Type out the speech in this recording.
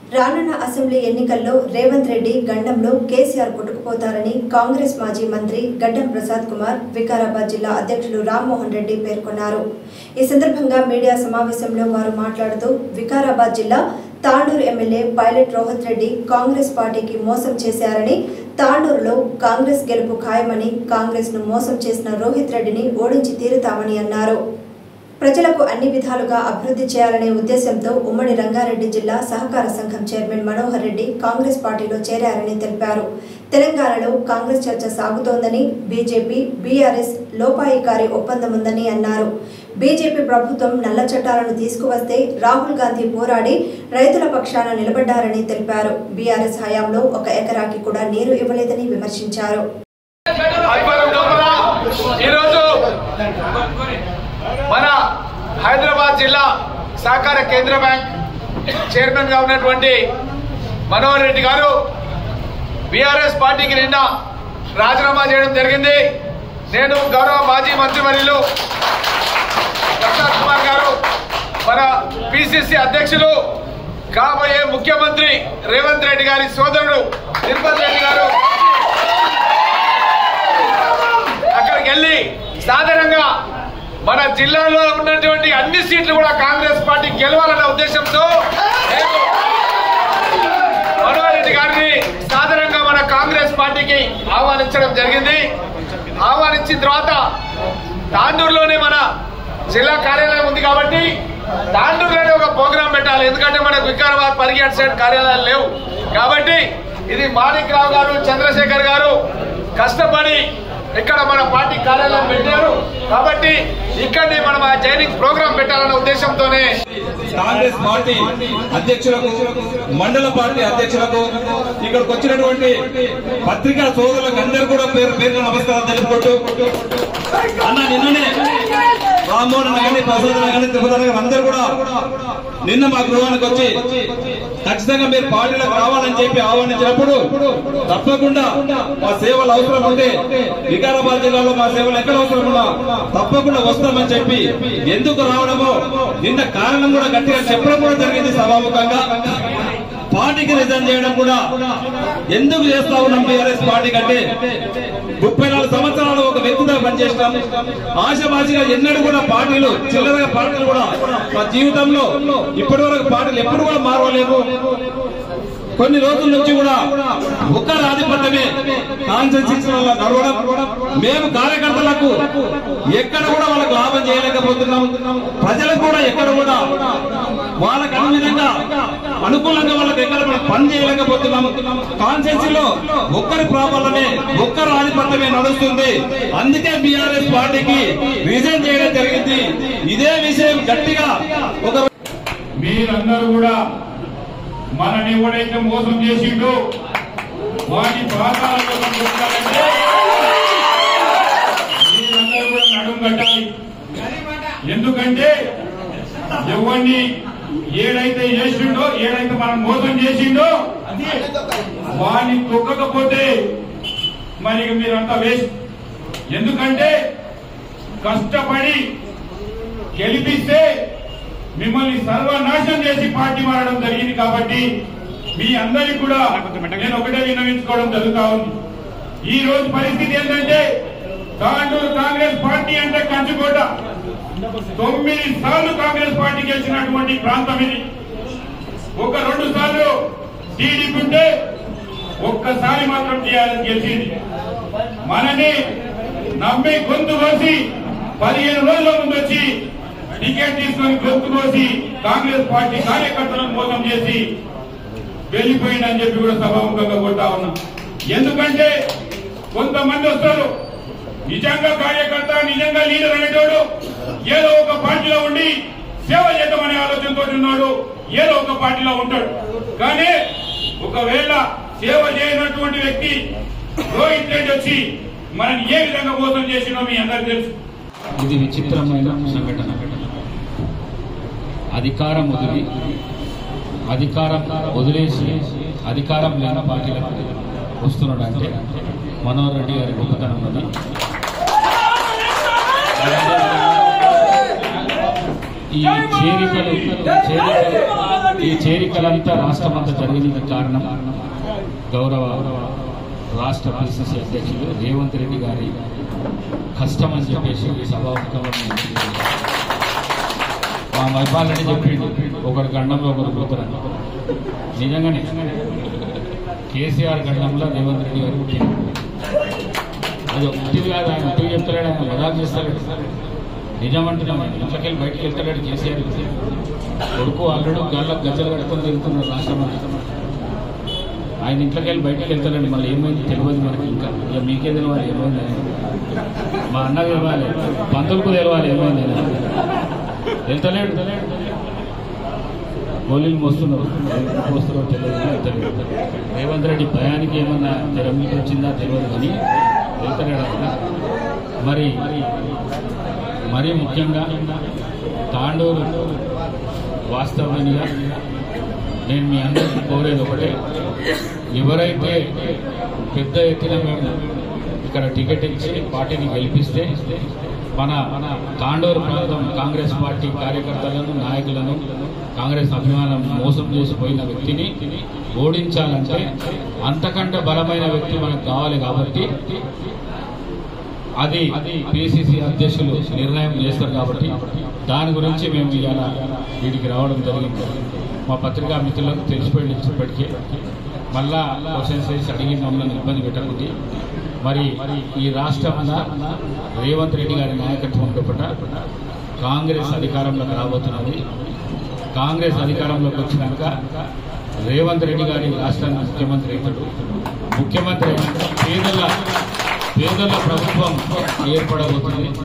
రానున్న అసెంబ్లీ ఎన్నికల్లో రేవంత్ రెడ్డి గండంలో కేసీఆర్ కొట్టుకుపోతారని కాంగ్రెస్ మాజీ మంత్రి గడ్డం ప్రసాద్ కుమార్ వికారాబాద్ జిల్లా అధ్యక్షులు రామ్మోహన్ రెడ్డి పేర్కొన్నారు ఈ సందర్భంగా మీడియా సమావేశంలో వారు మాట్లాడుతూ వికారాబాద్ జిల్లా తాండూరు ఎమ్మెల్యే పైలట్ రోహిత్ రెడ్డి కాంగ్రెస్ పార్టీకి మోసం చేశారని తాండూరులో కాంగ్రెస్ గెలుపు ఖాయమని కాంగ్రెస్ ను మోసం చేసిన రోహిత్ రెడ్డిని ఓడించి తీరుతామని అన్నారు ప్రజలకు అన్ని విధాలుగా అభివృద్ధి చేయాలనే ఉద్దేశంతో ఉమ్మడి రంగారెడ్డి జిల్లా సహకార సంఘం చైర్మన్ మనోహర్ రెడ్డి కాంగ్రెస్ పార్టీలో చేరారని తెలిపారు తెలంగాణలో కాంగ్రెస్ చర్చ సాగుతోందని బీజేపీ బీఆర్ఎస్ లోపాయికారి ఒప్పందం ఉందని అన్నారు బీజేపీ ప్రభుత్వం నల్ల చట్టాలను తీసుకువస్తే రాహుల్ గాంధీ పోరాడి రైతుల పక్షాన నిలబడ్డారని తెలిపారు బీఆర్ఎస్ హయాంలో ఒక ఎకరాకి కూడా నీరు ఇవ్వలేదని విమర్శించారు అధికారం లోపల ఈరోజు మన హైదరాబాద్ జిల్లా సహకార కేంద్ర బ్యాంక్ చైర్మన్ గా ఉన్నటువంటి మనోహర్ రెడ్డి గారు బీఆర్ఎస్ పార్టీకి నిన్న రాజీనామా చేయడం జరిగింది నేను గౌరవ మాజీ మంత్రివర్యులు ప్రసాద్ కుమార్ గారు మన పిసిసి అధ్యక్షులు కాబోయే ముఖ్యమంత్రి రేవంత్ రెడ్డి గారి సోదరుడు తిరుపతి రెడ్డి గారు అక్కడికి వెళ్ళి సాధారణంగా మన జిల్లాలో ఉన్నటువంటి అన్ని సీట్లు కూడా కాంగ్రెస్ పార్టీ గెలవాలన్న ఉద్దేశంతో నేను మనోహర్ రెడ్డి గారిని సాధారణంగా మన కాంగ్రెస్ పార్టీకి ఆహ్వానించడం జరిగింది ఆహ్వానించిన తర్వాత తాండూరులోనే మన జిల్లా కార్యాలయం ఉంది కాబట్టి తాండూరులోనే ఒక ప్రోగ్రాం పెట్టాలి ఎందుకంటే మనకు వికారాబాద్ పరిగెట్ సైడ్ కార్యాలయాలు లేవు కాబట్టి ఇది మాణిక్ రావు గారు చంద్రశేఖర్ గారు కష్టపడి ఇక్కడ మన పార్టీ కార్యాలయం పెట్టారు కాబట్టి ఇక్కడనే మనం ఆ జైనింగ్ ప్రోగ్రాం పెట్టాలన్న ఉద్దేశంతోనే కాంగ్రెస్ పార్టీ అధ్యక్షులకు మండల పార్టీ అధ్యక్షులకు ఇక్కడికి వచ్చినటువంటి పత్రికా సోదరులకు అందరూ కూడా పేరు పేరు నమస్కారం తెలుపుకుంటూ అన్న నిన్ననే రామ్మోహన్ అన్న కానీ ప్రసాద్ అన్న కానీ తిరుపతి అన్న గారు అందరూ కూడా నిన్న మా గృహానికి వచ్చి ఖచ్చితంగా మీరు పార్టీలకు రావాలని చెప్పి ఆహ్వానించినప్పుడు తప్పకుండా మా సేవలు అవసరం ఉంటే వికారాబాద్ జిల్లాలో మా సేవలు ఎక్కడ అవసరం ఉన్నా తప్పకుండా వస్తామని చెప్పి ఎందుకు రావడమో నిన్న కారణం కూడా గట్టిగా చెప్పడం కూడా జరిగింది సభాముఖంగా పార్టీకి రిజైన్ చేయడం కూడా ఎందుకు చేస్తా ఉన్నాం టీఆర్ఎస్ పార్టీ కంటే ముప్పై నాలుగు సంవత్సరాలు ఒక వ్యక్తితో పనిచేసినాం ఆశమాసిగా ఎన్నడూ కూడా పార్టీలు చిల్లరగా పార్టీలు కూడా మా జీవితంలో ఇప్పటి వరకు పార్టీలు ఎప్పుడు కూడా మారవలేము కొన్ని రోజుల నుంచి కూడా ఒక్క ఆధిపత్యమే కాన్సెన్సీ నడవడం మేము కార్యకర్తలకు ఎక్కడ కూడా వాళ్ళకి లాభం చేయలేకపోతున్నాం ప్రజలకు కూడా ఎక్కడ కూడా వాళ్ళకి అన్ని విధంగా అనుకూలంగా వాళ్ళకి ఎక్కడ కూడా పని చేయలేకపోతున్నాం కాన్సెన్సీలో ఒక్కరి ప్రాబల్యమే ఒక్కరి ఆధిపత్యమే నడుస్తుంది అందుకే బీఆర్ఎస్ పార్టీకి రిజైన్ చేయడం జరిగింది ఇదే విషయం గట్టిగా ఒక మీరందరూ కూడా మనని ఎవడైతే మోసం చేసిండో వాటి పాదాలలో కొట్టాలంటే మీరందరూ కూడా నడుం కట్టాలి ఎందుకంటే ఎవరిని ఏడైతే చేసిండో ఏడైతే మనం మోసం చేసిండో వాడిని తొక్కకపోతే మరి ఇక మీరంతా వేస్ట్ ఎందుకంటే కష్టపడి గెలిపిస్తే మిమ్మల్ని సర్వనాశనం చేసి పార్టీ మారడం జరిగింది కాబట్టి మీ అందరికి కూడా నేను ఒకటే విన్నవించుకోవడం జరుగుతా ఉంది ఈ రోజు పరిస్థితి ఏంటంటే తాండూరు కాంగ్రెస్ పార్టీ అంటే కంచుకోట తొమ్మిది సార్లు కాంగ్రెస్ పార్టీ గెలిచినటువంటి ప్రాంతం ఇది ఒక రెండు సార్లు టీడీపీ ఉంటే ఒక్కసారి మాత్రం టీఆర్ఎస్ గెలిచింది మనని నమ్మి గొంతు కోసి పదిహేను రోజుల ముందు వచ్చి టికెట్ తీసుకొని గొంతు కోసి కాంగ్రెస్ పార్టీ కార్యకర్తలను మోసం చేసి వెళ్లిపోయిందని చెప్పి కూడా సభాముఖంగా కొడతా ఉన్నాం ఎందుకంటే కొంతమంది వస్తారు నిజంగా కార్యకర్త నిజంగా లీడర్ అనేటోడు ఏదో ఒక పార్టీలో ఉండి సేవ చేద్దామనే ఆలోచనతో ఉన్నాడు ఏదో ఒక పార్టీలో ఉంటాడు కానీ ఒకవేళ సేవ చేయనటువంటి వ్యక్తి రోహిత్ రెడ్డి వచ్చి మనని ఏ విధంగా మోసం చేసినో మీ అందరికీ తెలుసు ఇది విచిత్రమైన సంఘటన అధికారం వదిలి అధికారం వదిలేసి అధికారం లేని పార్టీలకు వస్తున్నాడంటే మనోహర్ రెడ్డి గారి గొప్పతనం అది ఈ చేరికలు చేరికలు ఈ చేరికలంతా రాష్ట్రమంతా జరిగిన కారణం గౌరవ రాష్ట్ర పిసిసి అధ్యక్షులు రేవంత్ రెడ్డి గారి కష్టం అని చెప్పేసి ఈ సభాముఖంలో నేను తెలియజేస్తున్నాను. మా మైపాల్ రెడ్డి చెప్పిండు ఒకరు గండంలో ఒకరు పోతారని నిజంగానే కేసీఆర్ గండంలో రేవంత్ రెడ్డి గారు పుట్టిండు అది ఒకటి కాదు ఆయన ఒకటి చెప్తాడు ఆయన మజాక్ చేస్తాడు నిజం అంటున్నాం ఇంట్లోకి వెళ్ళి బయటికి వెళ్తాడు కేసీఆర్ కొడుకు అల్లుడు గల్ల గజ్జలు కట్టుకొని తిరుగుతున్నారు రాష్ట్రం అంతా ఆయన ఇంట్లోకి వెళ్ళి బయటికి వెళ్తాడండి మళ్ళీ ఏమైంది తెలియదు మనకి ఇంకా ఇక మీకే తెలియాలి ఏమైంది అని. మా అన్న తెలవాలి పంతులకు తెలవాలి ఏమైంది అని. వెళ్తలేడు గోళీలు మోస్తున్నారు మోస్తున్నారో తెలియదు కానీ వెళ్తలేడు రేవంత్ రెడ్డి భయానికి ఏమన్నా తెరమికి వచ్చిందా తెలియదు కానీ వెళ్తలేడు ఆయన. మరి మరీ ముఖ్యంగా తాండూరు వాస్తవంగా నేను మీ అందరికీ కోరేది ఒకటే ఎవరైతే పెద్ద ఎత్తున మేము ఇక్కడ టికెట్ ఇచ్చి పార్టీని గెలిపిస్తే మన మన తాండూరు ప్రాంతం కాంగ్రెస్ పార్టీ కార్యకర్తలను నాయకులను కాంగ్రెస్ అభిమానం మోసం చేసిపోయిన వ్యక్తిని ఓడించాలంటే అంతకంటే బలమైన వ్యక్తి మనకు కావాలి కాబట్టి అది పిసిసి అధ్యక్షులు నిర్ణయం చేస్తారు కాబట్టి దాని గురించి మేము ఇవాళ వీటికి రావడం జరిగింది మా పత్రికా మిత్రులకు తెలిసిపోయింది ఇప్పటికే మళ్ళా క్వశ్చన్స్ వేసి అడిగి మమ్మల్ని ఇబ్బంది పెట్టకుంది మరి ఈ రాష్ట్రంలో రేవంత్ రెడ్డి గారి నాయకత్వం లోపల కాంగ్రెస్ అధికారంలోకి రాబోతున్నది కాంగ్రెస్ అధికారంలోకి వచ్చినాక రేవంత్ రెడ్డి గారి రాష్ట్రానికి ముఖ్యమంత్రి అవుతాడు ముఖ్యమంత్రి అయినాక పేదల పేదల ప్రభుత్వం ఏర్పడబోతుంది